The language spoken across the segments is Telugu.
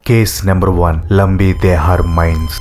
case number one Lambi Dehar mines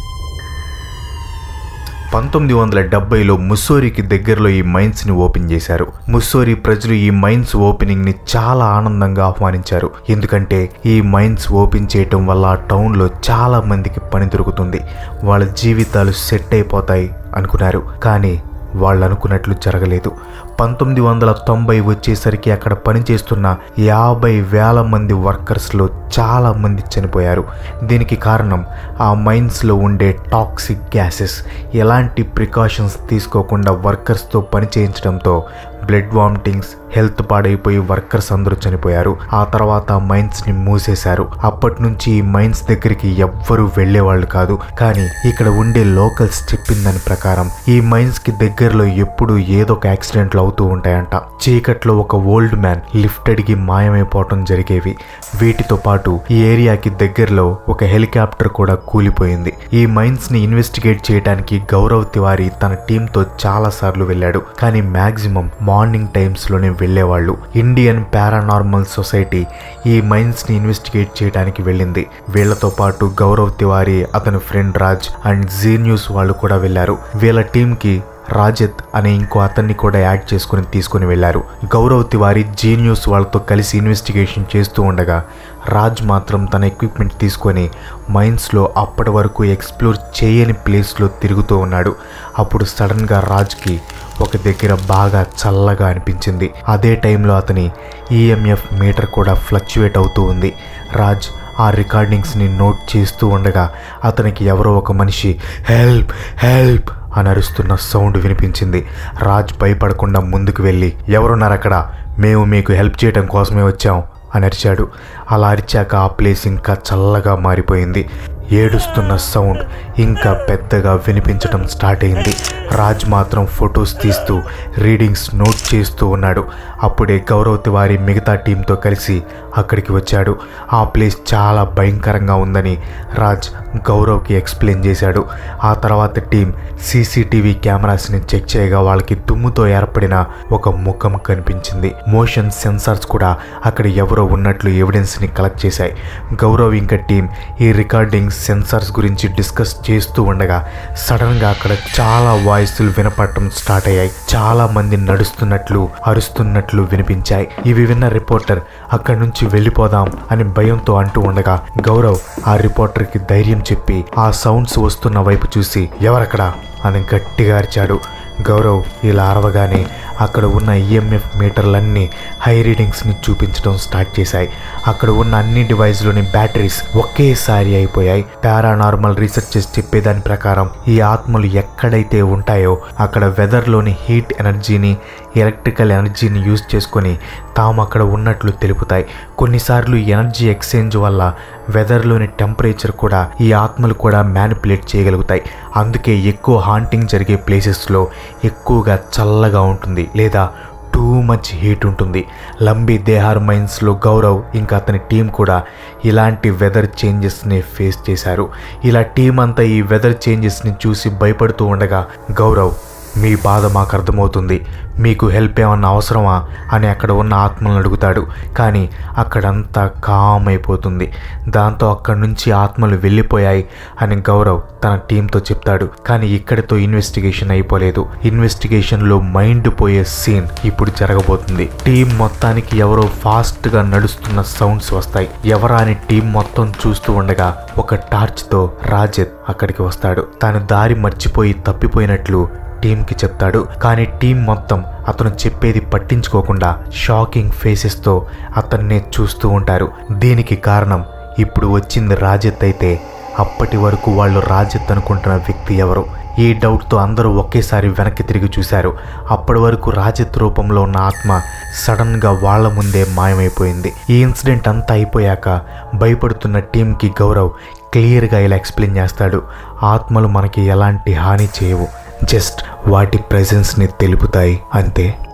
పంతొమ్మిది వందల డెబ్బైలో ముస్సోరికి దగ్గరలో ఈ మైన్స్ ని ఓపెన్ చేశారు ముస్సోరి ప్రజలు ఈ మైన్స్ ఓపెనింగ్ ని చాలా ఆనందంగా ఆహ్వానించారు ఎందుకంటే ఈ మైన్స్ ఓపెన్ చేయటం వల్ల ఆ టౌన్ లో చాలా మందికి పని దొరుకుతుంది వాళ్ళ జీవితాలు సెట్ అయిపోతాయి అనుకున్నారు కానీ వాళ్ళు అనుకున్నట్లు జరగలేదు పంతొమ్మిది వందల తొంభై వచ్చేసరికి అక్కడ పనిచేస్తున్న యాభై వేల మంది వర్కర్స్లో చాలా మంది చనిపోయారు దీనికి కారణం ఆ మైన్స్లో ఉండే టాక్సిక్ గ్యాసెస్ ఎలాంటి ప్రికాషన్స్ తీసుకోకుండా వర్కర్స్తో పని చేయించడంతో బ్లడ్ వామిటింగ్స్ హెల్త్ పాడైపోయి వర్కర్స్ అందరూ చనిపోయారు ఆ తర్వాత మైన్స్ ని మూసేశారు అప్పటి నుంచి ఈ మైన్స్ దగ్గరికి ఎవ్వరూ వెళ్లేవాళ్ళు కాదు కానీ ఇక్కడ ఉండే లోకల్స్ చెప్పిన దాని ప్రకారం ఈ మైన్స్ కి దగ్గరలో ఎప్పుడు ఏదో ఒక యాక్సిడెంట్లు అవుతూ ఉంటాయంట చీకట్లో ఒక ఓల్డ్ మ్యాన్ లిఫ్ట్ అడిగి మాయమైపోవటం జరిగేవి వీటితో పాటు ఈ ఏరియాకి దగ్గరలో ఒక హెలికాప్టర్ కూడా కూలిపోయింది ఈ మైన్స్ ని ఇన్వెస్టిగేట్ చేయడానికి గౌరవ్ తివారీ తన టీంతో చాలా సార్లు వెళ్ళాడు కానీ మాక్సిమం మార్నింగ్ టైమ్స్ లోనే వెళ్ళేవాళ్ళు ఇండియన్ పారానార్మల్ సొసైటీ ఈ మైన్స్ ని ఇన్వెస్టిగేట్ చేయడానికి వెళ్ళింది వీళ్లతో పాటు గౌరవ్ తివారీ అతని friend Raj and Zee news వాళ్ళు కూడా వెళ్ళారు వీళ్ళ టీం కి రాజత్ అనే ఇంకో అతన్ని కూడా యాడ్ చేసుకుని తీసుకుని వెళ్లారు గౌరవ్ తివారీ జీనియూస్ వాళ్ళతో కలిసి ఇన్వెస్టిగేషన్ చేస్తూ ఉండగా రాజ్ మాత్రం తన ఎక్విప్మెంట్ తీసుకొని మైన్స్లో అప్పటి వరకు ఎక్స్ప్లోర్ చేయని ప్లేస్లో తిరుగుతూ ఉన్నాడు అప్పుడు సడన్గా రాజ్కి ఒక దగ్గర బాగా చల్లగా అనిపించింది అదే టైంలో అతని ఈఎంఎఫ్ మీటర్ కూడా ఫ్లక్చువేట్ అవుతూ ఉంది రాజ్ ఆ రికార్డింగ్స్ని నోట్ చేస్తూ ఉండగా అతనికి ఎవరో ఒక మనిషి హెల్ప్ హెల్ప్ అని అరుస్తున్న సౌండ్ వినిపించింది రాజ్ భయపడకుండా ముందుకు వెళ్ళి ఎవరున్నారు అక్కడ మేము మీకు హెల్ప్ చేయడం కోసమే వచ్చాం అని అరిచాడు అలా అరిచాక ఆ ప్లేస్ ఇంకా చల్లగా మారిపోయింది ఏడుస్తున్న సౌండ్ ఇంకా పెద్దగా వినిపించడం స్టార్ట్ అయింది రాజ్ మాత్రం ఫొటోస్ తీస్తూ రీడింగ్స్ నోట్ చేస్తూ ఉన్నాడు అప్పుడే గౌరవ్ తివారీ మిగతా టీంతో కలిసి అక్కడికి వచ్చాడు ఆ ప్లేస్ చాలా భయంకరంగా ఉందని రాజ్ గౌరవ్కి ఎక్స్ప్లెయిన్ చేశాడు ఆ తర్వాత టీం సీసీటీవీ కెమెరాస్ని చెక్ చేయగా వాళ్ళకి దుమ్ముతో ఏర్పడిన ఒక ముఖం కనిపించింది మోషన్ సెన్సార్స్ కూడా అక్కడ ఎవరో ఉన్నట్లు ఎవిడెన్స్ని కలెక్ట్ చేశాయి గౌరవ్ ఇంకా టీం ఈ రికార్డింగ్ సెన్సార్స్ గురించి డిస్కస్ చేస్తూ ఉండగా సడన్గా అక్కడ చాలా వాయిస్లు వినపడటం స్టార్ట్ అయ్యాయి చాలా మంది నడుస్తున్నట్లు అరుస్తున్నట్లు వినిపించాయి ఇవి విన్న రిపోర్టర్ అక్కడి నుంచి వెళ్ళిపోదాం అని భయంతో అంటూ ఉండగా గౌరవ్ ఆ రిపోర్టర్కి ధైర్యం చెప్పి ఆ సౌండ్స్ వస్తున్న వైపు చూసి ఎవరక్కడ అని గట్టిగా అరిచాడు గౌరవ్ ఇలా అరవగానే అక్కడ ఉన్న ఈఎంఎఫ్ మీటర్లన్నీ హై రీడింగ్స్ని చూపించడం స్టార్ట్ చేశాయి అక్కడ ఉన్న అన్ని డివైస్లోని బ్యాటరీస్ ఒకేసారి అయిపోయాయి పారానార్మల్ రీసెర్చెస్ చెప్పేదాని ప్రకారం ఈ ఆత్మలు ఎక్కడైతే ఉంటాయో అక్కడ వెదర్లోని హీట్ ఎనర్జీని ఎలక్ట్రికల్ ఎనర్జీని యూజ్ చేసుకొని తాము అక్కడ ఉన్నట్లు తెలుపుతాయి కొన్నిసార్లు ఎనర్జీ ఎక్స్చేంజ్ వల్ల వెదర్లోని టెంపరేచర్ కూడా ఈ ఆత్మలు కూడా మ్యానిపులేట్ చేయగలుగుతాయి అందుకే ఎక్కువ హాంటింగ్ జరిగే ప్లేసెస్లో ఎక్కువగా చల్లగా ఉంటుంది లేదా టూ మచ్ హీట్ ఉంటుంది లంబీ దేహార్ మైన్స్లో గౌరవ్ ఇంకా అతని టీం కూడా ఇలాంటి వెదర్ చేంజెస్ని ఫేస్ చేశారు ఇలా టీం అంతా ఈ వెదర్ చేంజెస్ని చూసి భయపడుతూ ఉండగా గౌరవ్ మీ బాధ మాకు అర్థమవుతుంది మీకు హెల్ప్ ఏమన్నా అవసరమా అని అక్కడ ఉన్న ఆత్మలను అడుగుతాడు కానీ అక్కడంతా కామ్ అయిపోతుంది దాంతో అక్కడి నుంచి ఆత్మలు వెళ్ళిపోయాయి అని గౌరవ్ తన టీంతో చెప్తాడు కానీ ఇక్కడితో ఇన్వెస్టిగేషన్ అయిపోలేదు ఇన్వెస్టిగేషన్లో మైండ్ పోయే సీన్ ఇప్పుడు జరగబోతుంది టీం మొత్తానికి ఎవరో ఫాస్ట్గా నడుస్తున్న సౌండ్స్ వస్తాయి ఎవరా అని టీం మొత్తం చూస్తూ ఉండగా ఒక టార్చ్తో రాజత్ అక్కడికి వస్తాడు తాను దారి మర్చిపోయి తప్పిపోయినట్లు టీంకి చెప్తాడు కానీ టీం మొత్తం అతను చెప్పేది పట్టించుకోకుండా షాకింగ్ ఫేసెస్తో అతన్నే చూస్తూ ఉంటారు దీనికి కారణం ఇప్పుడు వచ్చింది రాజత్ అయితే అప్పటి వరకు వాళ్ళు రాజత్ అనుకుంటున్న వ్యక్తి ఎవరు ఈ డౌట్తో అందరూ ఒకేసారి వెనక్కి తిరిగి చూశారు అప్పటి వరకు రాజత్ రూపంలో ఉన్న ఆత్మ సడన్గా వాళ్ళ ముందే మాయమైపోయింది ఈ ఇన్సిడెంట్ అంతా అయిపోయాక భయపడుతున్న టీంకి గౌరవ్ క్లియర్గా ఇలా ఎక్స్ప్లెయిన్ చేస్తాడు ఆత్మలు మనకి ఎలాంటి హాని చేయవు జస్ట్ వాటి ప్రెజెన్స్ని తెలుపుతాయి అంతే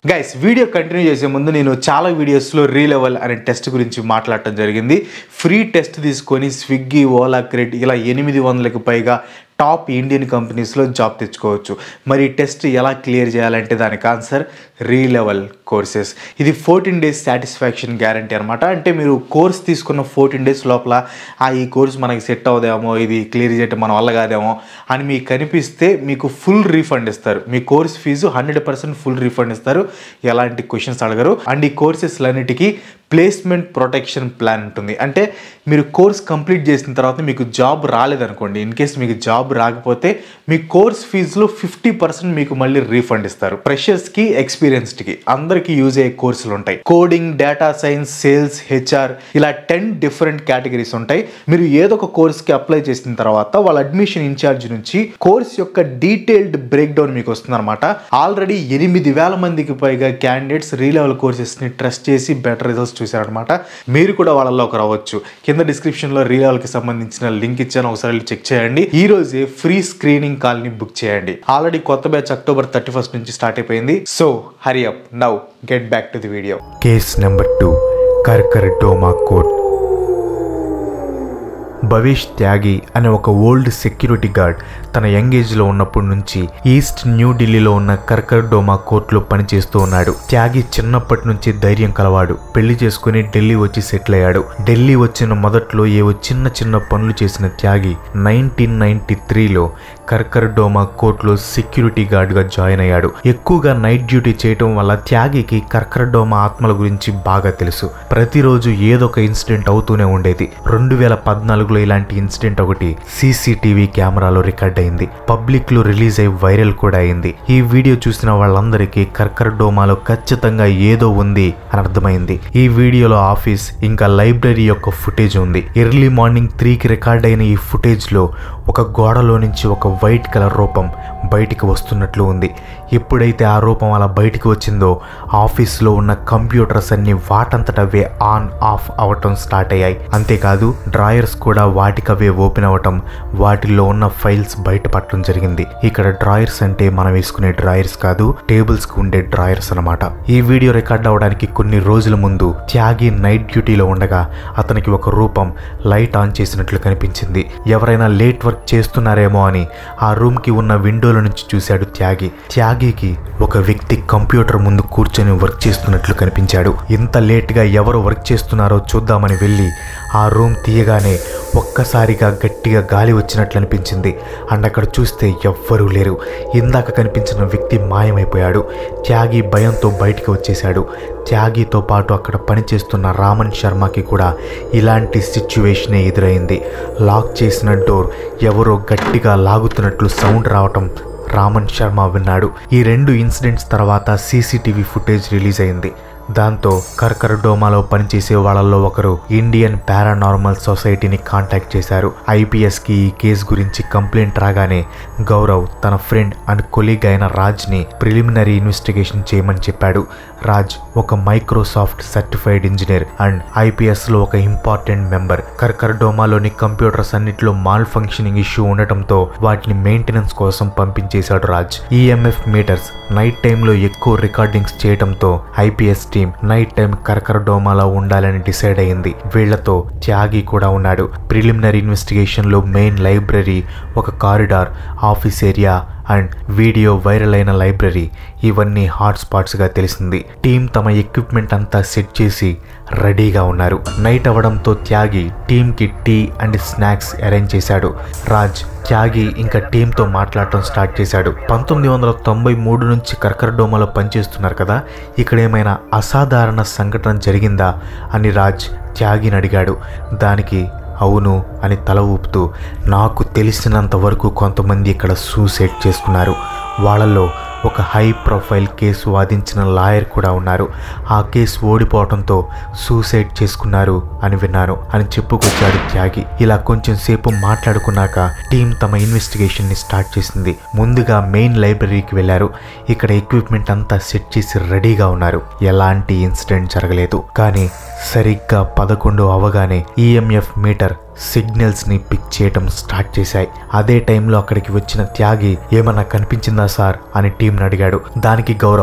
గైస్ వీడియో కంటిన్యూ చేసే ముందు నేను చాలా వీడియోస్లో రీ లెవెల్ అనే టెస్ట్ గురించి మాట్లాడటం జరిగింది ఫ్రీ టెస్ట్ తీసుకొని స్విగ్గీ ఓలా క్రెడిట్ ఇలా ఎనిమిది వందలకు పైగా టాప్ ఇండియన్ కంపెనీస్లో జాబ్ తెచ్చుకోవచ్చు మరి ఈ టెస్ట్ ఎలా క్లియర్ చేయాలంటే దానికి ఆన్సర్ రీ లెవెల్ కోర్సెస్ ఇది ఫోర్టీన్ డేస్ సాటిస్ఫాక్షన్ గ్యారంటీ అనమాట అంటే మీరు కోర్స్ తీసుకున్న ఫోర్టీన్ డేస్ లోపల ఆ ఈ కోర్స్ మనకి సెట్ అవుదేమో ఇది క్లియర్ చేయటం మన వల్ల కాదేమో అని మీకు కనిపిస్తే మీకు ఫుల్ రీఫండ్ ఇస్తారు మీ course fees hundred percent full refund ఇస్తారు ఎలాంటి క్వశ్చన్స్ అడగరు అండ్ ఈ కోర్సెస్లన్నిటికీ ప్లేస్మెంట్ ప్రొటెక్షన్ ప్లాన్ ఉంటుంది అంటే మీరు కోర్స్ కంప్లీట్ చేసిన తర్వాత మీకు జాబ్ రాలేదనుకోండి ఇన్ కేస్ మీకు జాబ్ రాకపోతే మీ కోర్స్ ఫీజులో ఫిఫ్టీ పర్సెంట్ మీకు మళ్ళీ రీఫండ్ ఇస్తారు ఫ్రెషర్స్కి ఎక్స్పీరియన్స్డ్కి అందరికీ యూజ్ అయ్యే కోర్సులు ఉంటాయి coding data science sales HR ఇలా టెన్ డిఫరెంట్ కేటగిరీస్ ఉంటాయి మీరు ఏదో ఒక కోర్స్కి అప్లై చేసిన తర్వాత వాళ్ళ అడ్మిషన్ ఇన్ఛార్జ్ నుంచి కోర్స్ యొక్క డీటెయిల్డ్ బ్రేక్ డౌన్ మీకు వస్తుంది అనమాట ఆల్రెడీ ఎనిమిది వేల మందికి పైగా క్యాండిడేట్స్ రీ లెవెల్ కోర్సెస్ని ట్రస్ట్ చేసి బెటర్ రిజల్ట్స్ చూశారనమాట మీరు కూడా వాళ్ళలో ఒక రావచ్చు కింద డిస్క్రిప్షన్లో రీ లెవెల్కి సంబంధించిన లింక్ ఇచ్చాను ఒకసారి వెళ్ళి చెక్ చేయండి ఈ రోజే ఫ్రీ స్క్రీనింగ్ కాల్ని బుక్ చేయండి ఆల్రెడీ కొత్త బ్యాచ్ అక్టోబర్ థర్టీ ఫస్ట్ నుంచి స్టార్ట్ అయిపోయింది so hurry up now get back to the video case number two Karkardooma court Bhavesh Tyagi అనే ఒక ఓల్డ్ సెక్యూరిటీ గార్డ్ తన యంగ్ ఏజ్ లో ఉన్నప్పటి నుంచి ఈస్ట్ న్యూ ఢిల్లీలో ఉన్న కర్కర్ డోమా కోర్టులో పనిచేస్తూ ఉన్నాడు త్యాగి చిన్నప్పటి నుంచి ధైర్యం కలవాడు పెళ్లి చేసుకుని ఢిల్లీ వచ్చి సెటిల్ అయ్యాడు ఢిల్లీ వచ్చిన మొదట్లో ఏవో చిన్న చిన్న పనులు చేసిన త్యాగి నైన్టీన్ నైన్టీ త్రీలో కర్కర్ డోమా కోర్టులో సెక్యూరిటీ గార్డ్గా జాయిన్ అయ్యాడు ఎక్కువగా నైట్ డ్యూటీ చేయటం వల్ల త్యాగికి కర్కర్ డోమా ఆత్మల గురించి బాగా తెలుసు ప్రతిరోజు ఏదో ఒక ఇన్సిడెంట్ అవుతూనే ఉండేది రెండు వేల పద్నాలుగులో ఇలాంటి ఇన్సిడెంట్ ఒకటి సీసీటీవీ కెమెరాలో రికార్డ్ అయింది పబ్లిక్ లో రిలీజ్ అయ్యి వైరల్ కూడా అయింది ఈ వీడియో చూసిన వాళ్ళందరికీ కర్కర్ డోమాలో ఖచ్చితంగా ఏదో ఉంది అని అర్థమైంది ఈ వీడియోలో ఆఫీస్ ఇంకా లైబ్రరీ యొక్క ఫుటేజ్ ఉంది ఎర్లీ మార్నింగ్ త్రీకి రికార్డ్ అయిన ఈ ఫుటేజ్ లో ఒక గోడలో నుంచి ఒక వైట్ కలర్ రూపం బయటికి వస్తున్నట్లు ఉంది ఎప్పుడైతే ఆ రూపం అలా బయటికి వచ్చిందో ఆఫీస్లో ఉన్న కంప్యూటర్స్ అన్ని వాటంతటవే ఆన్ ఆఫ్ అవటం స్టార్ట్ అయ్యాయి అంతేకాదు డ్రాయర్స్ కూడా వాటికవే ఓపెన్ అవ్వటం వాటిల్లో ఉన్న ఫైల్స్ బయటపడటం జరిగింది ఇక్కడ డ్రాయర్స్ అంటే మనం వేసుకునే డ్రాయర్స్ కాదు టేబుల్స్ కు ఉండే డ్రాయర్స్ అనమాట ఈ వీడియో రికార్డ్ అవడానికి కొన్ని రోజుల ముందు త్యాగి నైట్ డ్యూటీలో ఉండగా అతనికి ఒక రూపం లైట్ ఆన్ చేసినట్లు కనిపించింది ఎవరైనా లేట్ వర్క్ చేస్తున్నారేమో అని ఆ రూమ్ కి ఉన్న విండోల నుంచి చూశాడు త్యాగి త్యాగికి ఒక వ్యక్తి కంప్యూటర్ ముందు కూర్చొని వర్క్ చేస్తున్నట్లు కనిపించాడు ఇంత లేట్ గా ఎవరు వర్క్ చేస్తున్నారో చూద్దామని వెళ్ళి ఆ రూమ్ తీయగానే ఒక్కసారిగా గట్టిగా గాలి వచ్చినట్లు అనిపించింది అండ్ అక్కడ చూస్తే ఎవ్వరూ లేరు ఇందాక కనిపించిన వ్యక్తి మాయమైపోయాడు త్యాగి భయంతో బయటికి వచ్చేశాడు త్యాగితో పాటు అక్కడ పనిచేస్తున్న రామన్ శర్మకి కూడా ఇలాంటి సిచ్యువేషనే ఎదురైంది లాక్ చేసిన డోర్ ఎవరో గట్టిగా లాగుతున్నట్లు సౌండ్ రావటం రామన్ శర్మ విన్నాడు ఈ రెండు ఇన్సిడెంట్స్ తర్వాత సీసీటీవీ ఫుటేజ్ రిలీజ్ అయింది దాంతో కర్కర్ డోమాలో పనిచేసే వాళ్ళల్లో ఒకరు ఇండియన్ పారానార్మల్ సొసైటీని కాంటాక్ట్ చేశారు ఐపీఎస్కి ఈ కేసు గురించి కంప్లైంట్ రాగానే గౌరవ్ తన ఫ్రెండ్ అండ్ కొలీగ్ అయిన రాజ్ని ప్రిలిమినరీ ఇన్వెస్టిగేషన్ చేయమని చెప్పాడు రాజ్ ఒక మైక్రోసాఫ్ట్ సర్టిఫైడ్ ఇంజనీర్ అండ్ ఐపీఎస్లో ఒక ఇంపార్టెంట్ మెంబర్ కర్కర్ డోమాలోని కంప్యూటర్స్ అన్నిటిలో మాల్ ఫంక్షనింగ్ ఇష్యూ ఉండటంతో వాటిని మెయింటెనెన్స్ కోసం పంపించేశాడు రాజ్ ఈఎంఎఫ్ మీటర్స్ నైట్ టైంలో ఎక్కువ రికార్డింగ్స్ చేయడంతో ఐపీఎస్ టీం నైట్ టైం కర్కర్ డోమాలో ఉండాలని డిసైడ్ అయింది వీళ్లతో త్యాగి కూడా ఉన్నాడు ప్రిలిమినరీ ఇన్వెస్టిగేషన్ లో మెయిన్ లైబ్రరీ ఒక corridor office area and video viral అయిన లైబ్రరీ ఇవన్నీ హాట్ స్పాట్స్గా తెలిసింది టీం తమ ఎక్విప్మెంట్ అంతా సెట్ చేసి రెడీగా ఉన్నారు నైట్ అవ్వడంతో త్యాగి టీంకి టీ అండ్ స్నాక్స్ అరేంజ్ చేశాడు రాజ్ త్యాగి ఇంకా టీంతో మాట్లాడటం స్టార్ట్ చేశాడు పంతొమ్మిది వందల తొంభై మూడు నుంచి కర్కరడోమలో పనిచేస్తున్నారు కదా ఇక్కడ ఏమైనా అసాధారణ సంఘటన జరిగిందా అని రాజ్ త్యాగిని అడిగాడు దానికి అవును అని తల ఊపుతూ నాకు తెలిసినంత వరకు కొంతమంది ఇక్కడ సూసైడ్ చేసుకున్నారు వాళ్ళల్లో ఒక హై ప్రొఫైల్ కేసు వాదించిన లాయర్ కూడా ఉన్నారు ఆ కేసు ఓడిపోవడంతో సూసైడ్ చేసుకున్నారు అని విన్నాను అని చెప్పుకొచ్చాడు త్యాగి ఇలా కొంచెం సేపు మాట్లాడుకున్నాక టీం తమ ఇన్వెస్టిగేషన్ ని స్టార్ట్ చేసింది ముందుగా మెయిన్ లైబ్రరీకి వెళ్ళారు ఇక్కడ ఎక్విప్మెంట్ అంతా సెట్ చేసి రెడీగా ఉన్నారు ఎలాంటి ఇన్సిడెంట్ జరగలేదు కానీ సరిగ్గా పదకొండు అవగానే ఈఎంఎఫ్ మీటర్ సిగ్నల్స్ ని పిక్ చేయటం స్టార్ట్ చేశాయి అదే టైంలో అక్కడికి వచ్చిన త్యాగి ఏమన్నా కనిపించిందా సార్ అని టీంని అడిగాడు దానికి గౌరవ్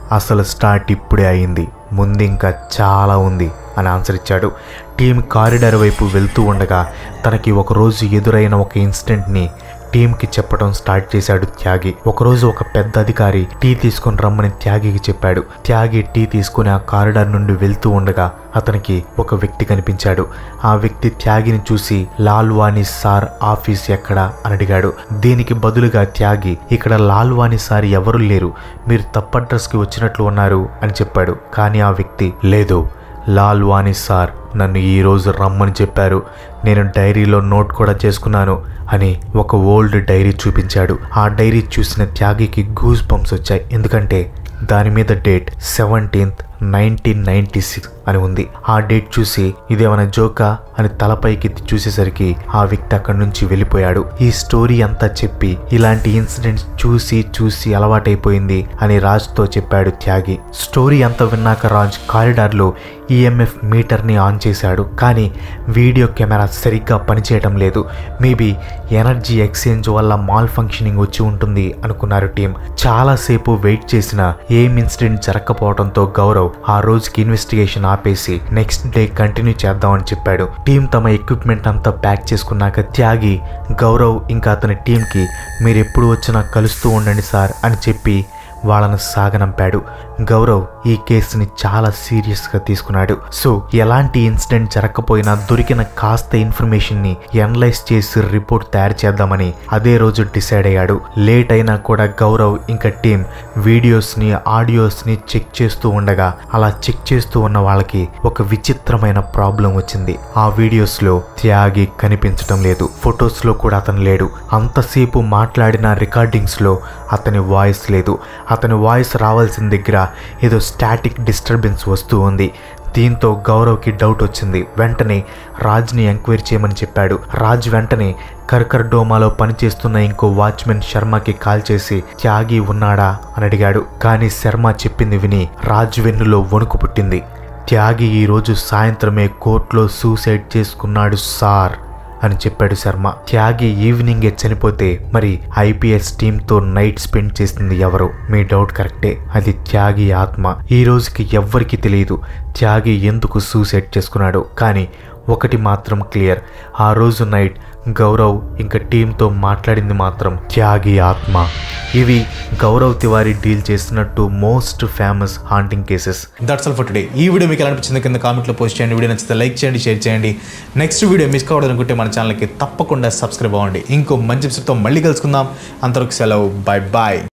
అసలు స్టార్ట్ ఇప్పుడే అయింది ముందు ఇంకా చాలా ఉంది అని ఆన్సర్ ఇచ్చాడు టీం కారిడార్ వైపు వెళ్తూ ఉండగా తనకి ఒకరోజు ఎదురైన ఒక ఇన్సిడెంట్ని టీంకి చెప్పడం స్టార్ట్ చేశాడు త్యాగి ఒకరోజు ఒక పెద్ద అధికారి టీ తీసుకొని రమ్మని త్యాగికి చెప్పాడు త్యాగి టీ తీసుకుని ఆ కారిడార్ నుండి వెళ్తూ ఉండగా అతనికి ఒక వ్యక్తి కనిపించాడు ఆ వ్యక్తి త్యాగిని చూసి లాల్వాణి సార్ ఆఫీస్ ఎక్కడా అని అడిగాడు దీనికి బదులుగా త్యాగి ఇక్కడ లాల్వాణి సార్ ఎవరు లేరు మీరు తప్పు అడ్రస్కి వచ్చినట్లు ఉన్నారు అని చెప్పాడు కానీ ఆ వ్యక్తి లేదు లాల్ వాణి సార్ నన్ను ఈరోజు రమ్మని చెప్పారు నేను డైరీలో నోట్ కూడా చేసుకున్నాను అని ఒక ఓల్డ్ డైరీ చూపించాడు ఆ డైరీ చూసిన త్యాగికి గూస్ బంప్స్ వచ్చాయి ఎందుకంటే దాని మీద date seventeenth nineteen ninety six అని ఉంది ఆ డేట్ చూసి ఇదేమైనా జోకా అని తలపైకెత్తి చూసేసరికి ఆ వ్యక్తి అక్కడి నుంచి వెళ్ళిపోయాడు ఈ స్టోరీ అంతా చెప్పి ఇలాంటి ఇన్సిడెంట్స్ చూసి చూసి అలవాటైపోయింది అని రాజ్తో చెప్పాడు త్యాగి స్టోరీ అంతా విన్నాక రాజ్ కారిడార్లో ఈఎంఎఫ్ మీటర్ని ఆన్ చేశాడు కానీ వీడియో కెమెరా సరిగ్గా పనిచేయటం లేదు మేబీ ఎనర్జీ ఎక్స్చేంజ్ వల్ల మాల్ ఫంక్షనింగ్ వచ్చి ఉంటుంది అనుకున్నారు టీం చాలాసేపు వెయిట్ చేసిన ఏం ఇన్సిడెంట్ జరగకపోవడంతో గౌరవ్ ఆ రోజుకి ఇన్వెస్టిగేషన్ ఆపేసి నెక్స్ట్ డే కంటిన్యూ చేద్దామని చెప్పాడు టీం తమ ఎక్విప్మెంట్ అంతా ప్యాక్ చేసుకున్నాక త్యాగి గౌరవ్ ఇంకా అతని టీంకి మీరు ఎప్పుడు వచ్చినా కలుస్తూ ఉండండి సార్ అని చెప్పి వాళ్ళను సాగనంపాడు గౌరవ్ ఈ కేసుని చాలా సీరియస్గా తీసుకున్నాడు సో ఎలాంటి ఇన్సిడెంట్ జరగకపోయినా దొరికిన కాస్త ఇన్ఫర్మేషన్ని ఎనలైజ్ చేసి రిపోర్ట్ తయారు చేద్దామని అదే రోజు డిసైడ్ అయ్యాడు లేట్ అయినా కూడా గౌరవ్ ఇంకా టీం వీడియోస్ని ఆడియోస్ని చెక్ చేస్తూ ఉండగా అలా చెక్ చేస్తూ ఉన్న వాళ్ళకి ఒక విచిత్రమైన ప్రాబ్లం వచ్చింది ఆ వీడియోస్లో త్యాగి కనిపించడం లేదు ఫొటోస్లో కూడా అతను లేడు అంతసేపు మాట్లాడిన రికార్డింగ్స్లో అతని వాయిస్ లేదు అతని వాయిస్ రావాల్సిన దగ్గర ఏదో స్టాటిక్ డిస్టర్బెన్స్ వస్తూ ఉంది దీంతో గౌరవ్కి డౌట్ వచ్చింది వెంటనే రాజ్ని ఎంక్వైరీ చేయమని చెప్పాడు రాజ్ వెంటనే కర్కర్ డోమాలో పనిచేస్తున్న ఇంకో వాచ్మెన్ శర్మకి కాల్ చేసి త్యాగి ఉన్నాడా అని అడిగాడు కానీ శర్మ చెప్పింది విని రాజ్ వెన్నులో వణుకు పుట్టింది త్యాగి ఈరోజు సాయంత్రమే కోర్టులో సూసైడ్ చేసుకున్నాడు సార్ అని చెప్పాడు శర్మ త్యాగి ఈవినింగే చనిపోతే మరి ఐపీఎస్ టీంతో నైట్ స్పెండ్ చేసింది ఎవరు మీ డౌట్ కరెక్టే అది త్యాగి ఆత్మ ఈ రోజుకి ఎవ్వరికి తెలియదు త్యాగి ఎందుకు సూసైడ్ చేసుకున్నాడు కానీ ఒకటి మాత్రం క్లియర్ ఆ రోజు నైట్ గౌరవ్ ఇంకా టీంతో మాట్లాడింది మాత్రం త్యాగి ఆత్మ ఇవి గౌరవ్ తివారీ డీల్ చేసినట్టు most famous haunting cases that's all for today ఈ వీడియో మీకు ఎలా అనిపించింది కింద కామెంట్లో పోస్ట్ చేయండి వీడియో నచ్చితే లైక్ చేయండి షేర్ చేయండి నెక్స్ట్ వీడియో మిస్ కావడం అనుకుంటే మన ఛానల్కి తప్పకుండా సబ్స్క్రైబ్ అవ్వండి ఇంకో మంచి ఎపిసోడ్తో మళ్ళీ కలుసుకుందాం అంతవరకు సెలవు బాయ్ బాయ్